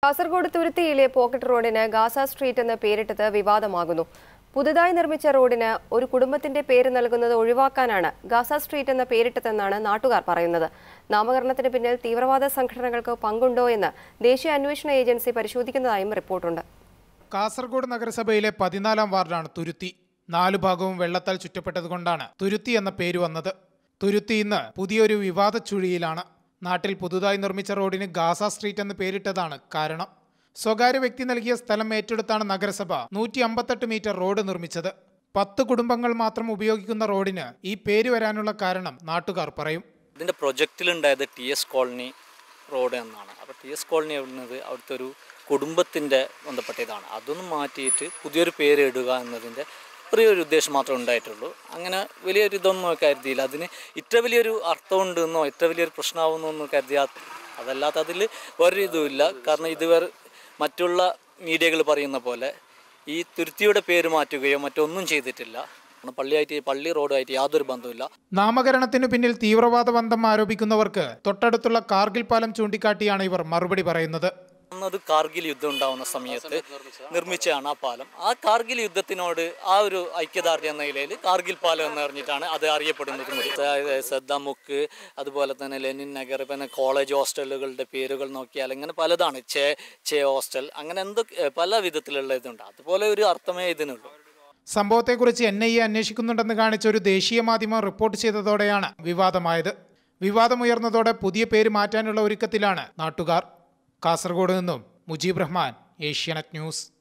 കാസർഗോഡ് തുരുത്തിയിലെ പോക്കറ്റ് റോഡിന് Gaza street എന്ന് പേരിട്ടത് വിവാദമാകുന്നു പുതുതായി നിർമ്മിച്ച റോഡിന് ഒരു കുടുംബത്തിന്റെ പേര് നൽകുന്നത് ഒഴിവാക്കാനാണ് ഗാസ സ്ട്രീറ്റ് എന്ന പേരിട്ടതെന്നാണ് നാട്ടുകാർ പറയുന്നത് നാമകരണത്തിന് പിന്നിൽ തീവ്രവാദ സംഘടനകൾക്ക് പങ്കുണ്ടോ എന്ന് ദേശീയ അന്വേഷണ ഏജൻസി പരിശോധിക്കുന്നതായും റിപ്പോർട്ടുണ്ട് കാസർഗോഡ് നഗരസഭയിലെ പതിനാലാം വാർഡാണ് തുരുത്തി നാലു ഭാഗവും വെള്ളത്താൽ ചുറ്റപ്പെട്ടതുകൊണ്ടാണ് തുരുത്തി എന്ന പേര് വന്നത് തുരുത്തി ഇന്ന് പുതിയൊരു വിവാദ ചുഴിയിലാണ് നാട്ടിൽ പുതുതായി നിർമ്മിച്ച റോഡിന് ഗാസ സ്ട്രീറ്റ് എന്ന് പേരിട്ടതാണ് കാരണം സ്വകാര്യ വ്യക്തി നൽകിയ സ്ഥലം ഏറ്റെടുത്താണ് നഗരസഭ നൂറ്റി അമ്പത്തെട്ട് മീറ്റർ റോഡ് നിർമ്മിച്ചത് പത്ത് കുടുംബങ്ങൾ മാത്രം ഉപയോഗിക്കുന്ന റോഡിന് ഈ പേര് വരാനുള്ള കാരണം നാട്ടുകാർ പറയും ഇതിൻ്റെ പ്രൊജക്റ്റിലുണ്ടായത് ടി എസ് കോളനി റോഡ് എന്നാണ് അപ്പോൾ ടി എസ് കോളനി എന്നത് അവിടുത്തെ ഒരു കുടുംബത്തിൻ്റെ ബന്ധപ്പെട്ടതാണ് അതൊന്നും മാറ്റിയിട്ട് പുതിയൊരു പേര് ഇടുക എന്നതിൻ്റെ ചെറിയൊരു ഉദ്ദേശം മാത്രമേ ഉണ്ടായിട്ടുള്ളൂ അങ്ങനെ വലിയൊരു ഇതൊന്നും കരുതിയില്ല അതിന് ഇത്ര വലിയൊരു അർത്ഥമുണ്ട് എന്നോ ഇത്ര വലിയൊരു പ്രശ്നമാവുന്നോ എന്ന് കരുതിയാ അതല്ലാത്ത അതിൽ വേറൊരു ഇതുമില്ല കാരണം ഇതുവരെ മറ്റുള്ള മീഡിയകൾ പറയുന്ന പോലെ ഈ തുരുത്തിയുടെ പേര് മാറ്റുകയോ മറ്റൊന്നും ചെയ്തിട്ടില്ല പള്ളിയായിട്ട് പള്ളി റോഡുമായിട്ട് യാതൊരു ബന്ധവുമില്ല നാമകരണത്തിനു പിന്നിൽ തീവ്രവാദ ബന്ധം ആരോപിക്കുന്നവർക്ക് തൊട്ടടുത്തുള്ള കാർഗിൽ പാലം ചൂണ്ടിക്കാട്ടിയാണ് ഇവർ മറുപടി പറയുന്നത് അന്നത് കാർഗിൽ യുദ്ധം ഉണ്ടാവുന്ന സമയത്ത് നിർമ്മിച്ചതാണ് ആ പാലം ആ കാർഗിൽ യുദ്ധത്തിനോട് ആ ഒരു ഐക്യദാർഢ്യം എന്ന നിലയിൽ കാർഗിൽ പാലം എന്ന് പറഞ്ഞിട്ടാണ് അത് അറിയപ്പെടുന്നത് കൂടി. അതായത് സദ്ദാമുക്ക് അതുപോലെ തന്നെ ലെനിൻ നഗർ പിന്നെ കോളേജ് ഹോസ്റ്റലുകളുടെ പേരുകൾ നോക്കിയാൽ ഇങ്ങനെ പലതാണ് ചേ ചേ ഹോസ്റ്റൽ അങ്ങനെ എന്തൊക്കെ പല വിധത്തിലുള്ള ഇതുണ്ട് അതുപോലെ ഒരു അർത്ഥമേ ഇതിനുള്ളൂ സംഭവത്തെക്കുറിച്ച് എൻ ഐ എ അന്വേഷിക്കുന്നുണ്ടെന്ന് കാണിച്ച ഒരു ദേശീയ മാധ്യമം റിപ്പോർട്ട് ചെയ്തതോടെയാണ് വിവാദമായത് വിവാദമുയർന്നതോടെ പുതിയ പേര് മാറ്റാനുള്ള ഒരുക്കത്തിലാണ് നാട്ടുകാർ കാസർഗോഡ് നിന്നും മുജീബ് റഹ്മാൻ ഏഷ്യാനെറ്റ് ന്യൂസ്